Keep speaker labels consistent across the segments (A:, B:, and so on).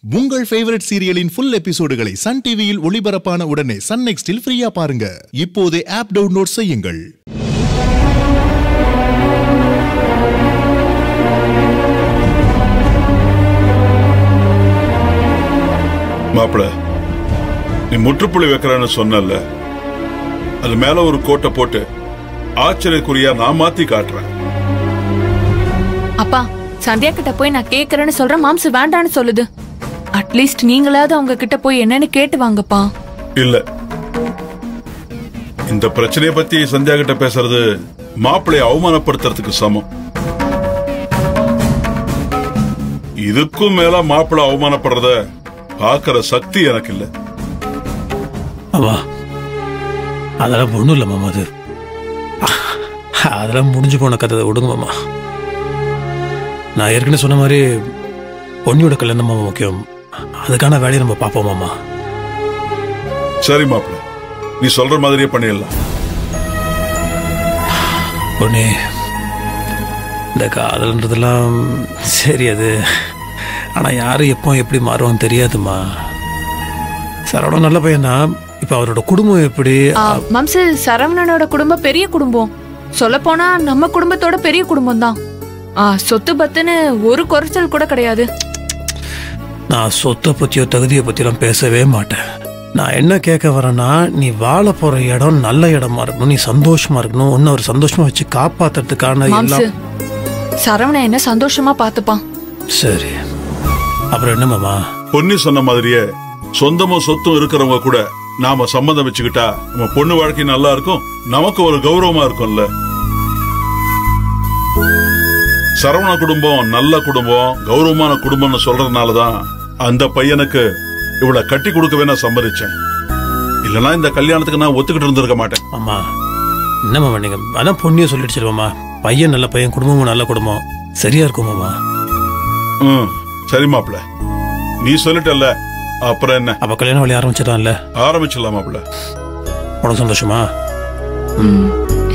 A: உங்கள் ஃபேவரட் சீரியலின் ஃபுல் எபிசோடுகளை சன் டிவியில் ஒளிபரப்பான உடனே சன் நெக்ஸ்டில் ஃப்ரீயா பாருங்க இப்போதே ஆப் டவுன்லோட் செய்யுங்கள்
B: மாப்பிள நீ முற்றுப்புள்ளி வைக்கிறேன்னு சொன்னல அது மேல ஒரு கோட்டை போட்டு ஆச்சரியக்குறியா நான் மாத்தி காட்டுறேன்
C: அப்பா சந்தியா கிட்ட போய் நான் கேக்குறேன்னு சொல்றேன் மாம்சு வேண்டான்னு சொல்லுது அட்லீஸ்ட் நீங்களாவது அவங்க கிட்ட போய் என்னன்னு கேட்டு வாங்கப்பா
B: இல்ல இந்த பிரச்சனைய பத்தி சந்தியா கிட்ட பேசுறது மாப்பிளைய அவமானப்படுத்துறதுக்கு சமம் இதுக்கும் மேல மாப்பிள்ளை அவமானப்படுறத பாக்குற சக்தி எனக்கு இல்ல
D: மாமா அதெல்லாம் ஒன்றும் இல்லை மாமா அது அதெல்லாம் முடிஞ்சு போன கதை விடுங்க மாமா நான் ஏற்கனவே சொன்ன மாதிரி பொன்னியோட கல்யாணம் மாமா முக்கியம் அதுக்கான வேலையை நம்ம பார்ப்போம் மாமா
B: சரி மாப்பிள நீ சொல்ற மாதிரியே பண்ணிடலாம்
D: பொன்னி இந்த காதல்ன்றதெல்லாம் சரி அது ஆனால் யார் எப்போ எப்படி மாறுவான்னு தெரியாதுமா சரவணன் நல்ல பையன்தான் இப்போ அவரோட குடும்பம் எப்படி
C: ஆ, மாம்சு சரவணனோட குடும்பம் பெரிய குடும்பம் சொல்ல போனா நம்ம குடும்பத்தோட பெரிய குடும்பம் தான் சொத்து பத்துன்னு ஒரு குறைச்சல் கூட கிடையாது
D: நான் சொத்தை பற்றியோ தகுதியை பற்றியெல்லாம் பேசவே மாட்டேன் நான் என்ன கேட்க வரேன்னா நீ வாழ போகிற இடம் நல்ல இடமா இருக்கணும் நீ சந்தோஷமா இருக்கணும் உன்னை ஒரு சந்தோஷமா வச்சு காப்பாத்துறதுக்கான
C: மாம்சு
D: எல்லாம்
C: சரவணன் என்ன சந்தோஷமா பாத்துப்பான்
D: சரி அப்புறம் என்ன மாமா
B: பொன்னி சொன்ன மாதிரியே சொந்தமும் சொத்தும் இருக்கிறவங்க கூட நாம சம்மந்தம் வச்சுக்கிட்டா நம்ம பொண்ணு வாழ்க்கை நல்லா இருக்கும் நமக்கு ஒரு கௌரவமா இருக்கும்ல சரவண குடும்பம் நல்ல குடும்பம் கௌரவமான குடும்பம்னு சொல்றதுனாலதான் அந்த பையனுக்கு இவளை கட்டி கொடுக்கவே நான் சம்மதிச்சேன் இல்லனா இந்த கல்யாணத்துக்கு நான் ஒத்துக்கிட்டு இருந்திருக்க மாட்டேன்
D: மாமா என்ன மாமா நீங்க அதான் பொண்ணியை சொல்லிடுச்சு மாமா பையன் நல்ல பையன் குடும்பமும் நல்ல குடும்பம் சரியா இருக்கும் மாமா
B: ம் சரி மாப்பிள நீ சொல்லிட்டல்ல அப்புறம் என்ன
D: அப்ப கல்யாணம் வழி ஆரம்பிச்சிடலாம்ல
B: ஆரம்பிச்சிடலாம் மாப்பிள
D: உனக்கு சந்தோஷமா
C: ம்.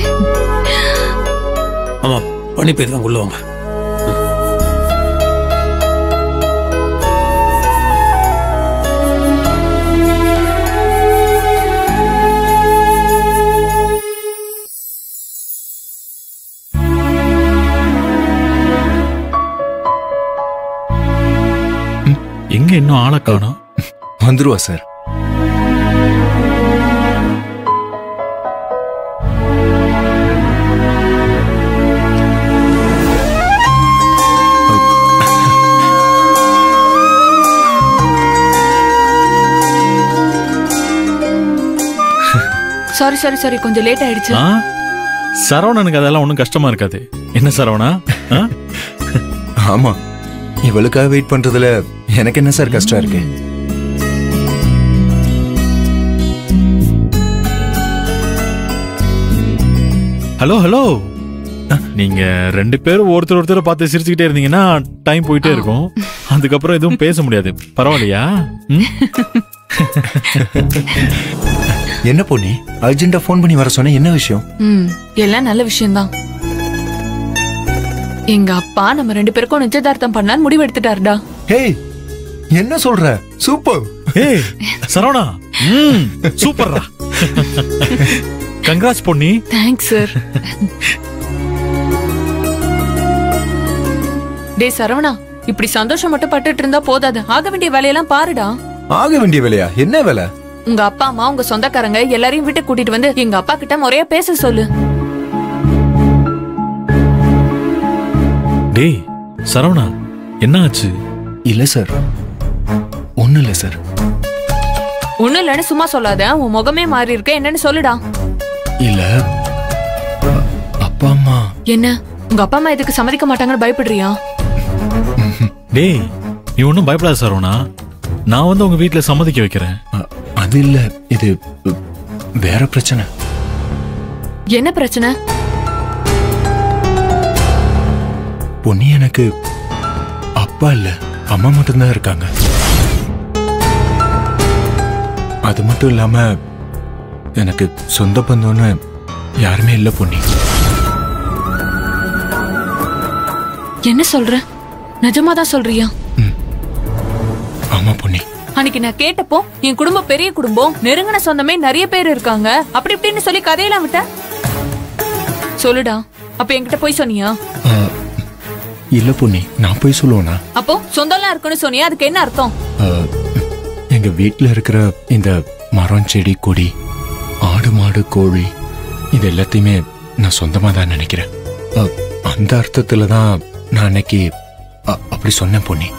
D: ஆமா பண்ணி போயிருக்காங்க உள்ள வாங்க
E: எங்க இன்னும் ஆளை காணோம்
F: வந்துருவா சார்
C: சாரி சாரி சாரி கொஞ்சம் லேட் ஆயிடுச்சு
E: ஆ சரவணனுக்கு அதெல்லாம் ஒன்றும் கஷ்டமா இருக்காது என்ன சரவணா ஆ?
F: ஆமா இவளுக்காக வெயிட் பண்றதுல எனக்கு என்ன சார் கஷ்டம் இருக்கு
E: ஹலோ ஹலோ நீங்க ரெண்டு பேரும் ஒருத்தர் ஒருத்தர் பார்த்து சிரிச்சுக்கிட்டே இருந்தீங்கன்னா டைம் போயிட்டே இருக்கும் அதுக்கப்புறம் எதுவும் பேச முடியாது பரவாயில்லையா ம்?
F: என்ன பொண்ணி அர்ஜென்ட்டா ஃபோன் பண்ணி வர சொன்ன என்ன விஷயம்
C: ம் எல்லாம் நல்ல விஷயம்தான் எங்க அப்பா நம்ம ரெண்டு பேருக்கும் நிச்சயதார்த்தம் பண்ணான்னு முடிவு எடுத்துட்டாருடா
F: ஹேய் என்ன சொல்ற சூப்பர்
E: ஏய் சரவணா ம் சூப்பர்ரா கங்க்ராட்ஸ் பொன்னி
C: தேங்க்ஸ் சார் டேய் சரவணா இப்படி சந்தோஷம் மட்டும் பட்டுட்டு இருந்தா போதாது ஆக வேண்டிய வேலையெல்லாம் பாருடா
F: ஆக வேண்டிய வேலையா என்ன வேலை
C: உங்க அப்பா அம்மா உங்க சொந்தக்காரங்க எல்லாரையும் வீட்டுக்கு கூட்டிட்டு வந்து எங்க அப்பா கிட்ட முறையா பேச சொல்லு
E: டேய் சரவணா என்ன ஆச்சு
F: இல்ல சார் ஒண்ணும் இல்ல சார்
C: ஒண்ணும் இல்லைன்னு சும்மா சொல்லாத உன் முகமே மாறி இருக்க என்னன்னு சொல்லுடா
F: இல்ல அ- அப்பா அம்மா
C: என்ன உங்க அப்பா அம்மா இதுக்கு சம்மதிக்க மாட்டாங்கன்னு பயப்படுறியா
E: டேய் நீ ஒன்றும் பயப்படாத சரவணா நான் வந்து உங்க வீட்டில் சம்மதிக்க வைக்கிறேன்
F: அ- அது இல்ல இது அ, வேற பிரச்சனை
C: என்ன பிரச்சனை
F: பொன்னி எனக்கு அப்பா இல்ல அம்மா மட்டும்தான் இருக்காங்க அது மட்டும் இல்லாம எனக்கு சொந்த பந்தம்னு யாருமே இல்ல பொன்னி
C: என்ன சொல்ற நிஜமாதான் சொல்றியா
F: ஆமா பொன்னி
C: அன்னைக்கு நான் கேட்டப்போ என் குடும்பம் பெரிய குடும்பம் நெருங்கின சொந்தமே நிறைய பேர் இருக்காங்க அப்படி இப்படின்னு சொல்லி கதையெல்லாம் விட்ட சொல்லுடா அப்ப என்கிட்ட போய் சொன்னியா
F: ஆ, இல்ல பொன்னி நான் போய் சொல்லுவேனா
C: அப்போ சொந்தம்லாம் இருக்குன்னு சொன்னியா அதுக்கு என்ன அர்த்தம்
F: ஆ, எங்க வீட்ல இருக்கிற இந்த மரம் செடி கொடி ஆடு மாடு கோழி இது எல்லாத்தையுமே நான் சொந்தமா தான் நினைக்கிறேன் ஆ, அந்த அர்த்தத்துல தான் நான் அன்னைக்கு அ- அப்படி சொன்னேன் பொன்னி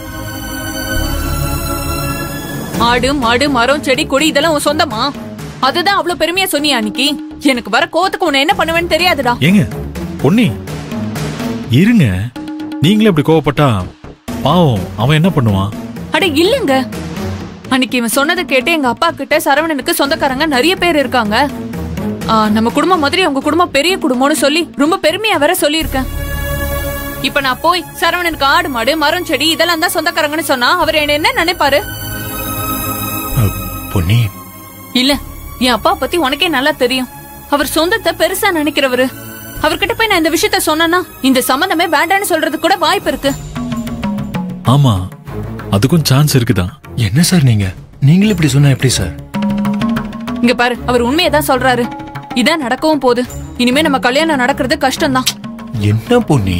C: ஆடு மாடு மரம் செடி கொடி இதெல்லாம் உன் சொந்தமா அதுதான் அவ்வளவு பெருமையா சொன்னியா அன்னைக்கு எனக்கு வர கோவத்துக்கு உன்னை என்ன பண்ணுவேன்னு தெரியாதுடா
E: ஏங்க பொன்னி இருங்க நீங்களே இப்படி கோவப்பட்டா பாவம் அவன் என்ன பண்ணுவான்
C: அட இல்லங்க அன்னைக்கு இவன் சொன்னதை கேட்டு எங்க அப்பா கிட்ட சரவணனுக்கு சொந்தக்காரங்க நிறைய பேர் இருக்காங்க ஆ, நம்ம குடும்பம் மாதிரி உங்க குடும்பம் பெரிய குடும்பம்னு சொல்லி ரொம்ப பெருமையா வேற சொல்லியிருக்கேன் இப்ப நான் போய் சரவணனுக்கு ஆடு மாடு மரம் செடி இதெல்லாம் தான் சொந்தக்காரங்கன்னு சொன்னா அவர் என்ன என்ன நினைப்பாரு
F: ஆ, பொன்னி
C: இல்ல என் அப்பா பத்தி உனக்கே நல்லா தெரியும் அவர் சொந்தத்தை பெருசா நினைக்கிறவரு அவர்கிட்ட போய் நான் இந்த விஷயத்த சொன்னேன்னா இந்த சம்மந்தமே வேண்டான்னு சொல்றதுக்கு கூட வாய்ப்பு இருக்கு
E: ஆமா அதுக்கும் சான்ஸ் இருக்குதான்
F: என்ன சார் நீங்க நீங்களும் இப்படி சொன்னா எப்படி சார்
C: இங்க பாரு அவர் உண்மையை தான் சொல்றாரு இதான் நடக்கவும் போகுது இனிமே நம்ம கல்யாணம் நடக்கிறது கஷ்டம்தான்
F: என்ன பொன்னி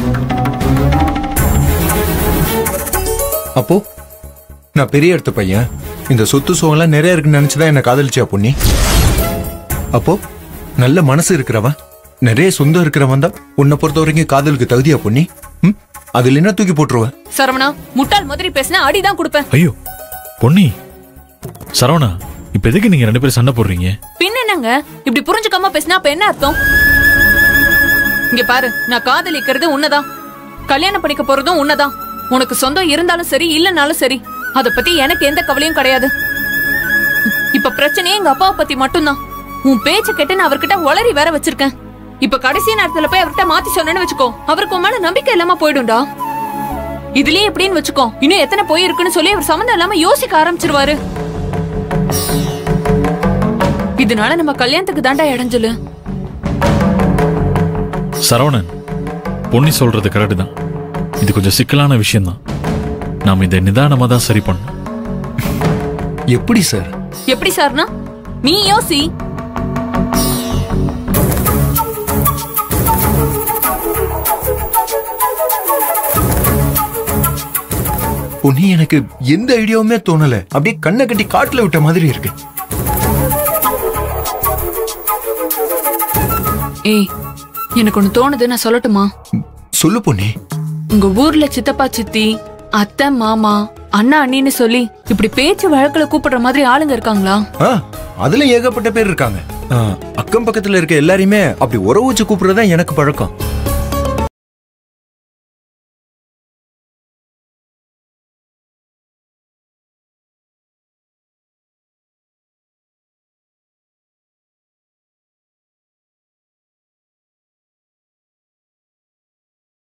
F: அப்போ நான் பெரிய இடத்து பையன் இந்த சொத்து சுகம்லாம் நிறைய இருக்குன்னு நினைச்சுதான் என்ன காதலிச்சியா பொன்னி அப்போ நல்ல மனசு இருக்கிறவன் நிறைய சொந்தம் இருக்கிறவன் தான் உன்னை பொறுத்த வரைக்கும் காதலுக்கு தகுதியா பொன்னி ம் அதுல என்ன தூக்கி போட்டுருவேன்
C: சரவணா முட்டாள் மாதிரி பேசினா அடிதான் கொடுப்பேன்
E: ஐயோ பொன்னி சரவணா இப்ப எதுக்கு நீங்க ரெண்டு பேரும் சண்டை போடுறீங்க
C: பின் என்னங்க இப்படி புரிஞ்சுக்காம பேசினா அப்ப என்ன அர்த்தம் இங்க பாரு நான் காதலிக்கிறது உன்னதான் கல்யாணம் பண்ணிக்க போறதும் உன்னதான் உனக்கு சொந்தம் இருந்தாலும் சரி இல்லனாலும் சரி அத பத்தி எனக்கு எந்த கவலையும் கிடையாது இப்ப பிரச்சனையே எங்க அப்பாவை பத்தி மட்டும்தான் உன் பேச்ச கேட்டு நான் அவர்கிட்ட உளறி வேற வச்சிருக்கேன் இப்ப கடைசி நேரத்துல போய் அவர்கிட்ட மாத்தி சொன்னேன்னு வச்சுக்கோ அவருக்கு உன் மேல நம்பிக்கை இல்லாம போயிடும்டா இதுலயே எப்படின்னு வச்சுக்கோ இன்னும் எத்தனை போய் இருக்குன்னு சொல்லி அவர் சம்மந்தம் இல்லாம யோசிக்க ஆரம்பிச்சிருவாரு இதனால நம்ம கல்யாணத்துக்கு தாண்டா இடைஞ்சலு
E: சரவணன் பொன்னி சொல்றது கரெக்ட் தான் இது கொஞ்சம் சிக்கலான விஷயம்தான் நாம இதை நிதானமா தான் சரி பண்ணணும்
F: எப்படி சார்
C: எப்படி சார்னா நீ யோசி
F: பொன்னி எனக்கு எந்த ஐடியாவுமே தோணல அப்படியே கண்ணை கட்டி காட்டுல விட்ட மாதிரி இருக்கு
C: ஏய் எனக்கு ஒண்ணு தோணுது நான் சொல்லட்டுமா
F: சொல்லு பொன்னி
C: உங்க ஊர்ல சித்தப்பா சித்தி அத்தை மாமா அண்ணா அண்ணின்னு சொல்லி இப்படி பேச்சு வழக்குல கூப்பிடுற மாதிரி ஆளுங்க இருக்காங்களா
F: ஆ அதுல ஏகப்பட்ட பேர் இருக்காங்க ஆ, அக்கம் பக்கத்துல இருக்க எல்லாரையுமே அப்படி உறவு வச்சு கூப்பிடுறதா எனக்கு பழக்கம்